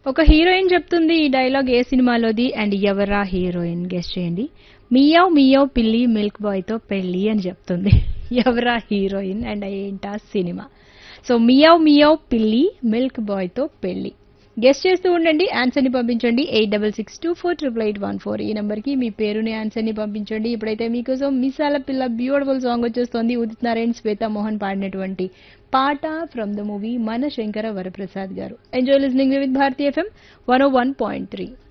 ఒక హీరోయిన్ చెప్తుంది ఈ డైలాగ్ ఏ సినిమాలోది అండ్ ఎవరా హీరోయిన్ గెస్ట్ చేయండి మియావ్ మియావ్ పిల్లి మిల్క్ బాయ్ తో పెళ్లి అని చెప్తుంది ఎవరా హీరోయిన్ అండ్ ఏంటా సినిమా సో మియావ్ మియావ్ పిల్లి మిల్క్ బాయ్ తో పెళ్లి గెస్ట్ చేస్తూ ఉండండి ఆన్సర్ ని పంపించండి eight double six two four triple eight one four ఈ నెంబర్ కి మీ పేరుని ఆన్సర్ ని పంపించండి ఇప్పుడైతే మీకోసం మిసాల పిల్ల బ్యూటిఫుల్ సాంగ్ వచ్చేస్తోంది ఉదిత్ నారాయణ్ శ్వేత మోహన్ పాడినటువంటి పాట ఫ్రమ్ ద మూవీ మన Shankara Varaprasad garu enjoy listening with Bharati FM one O one point three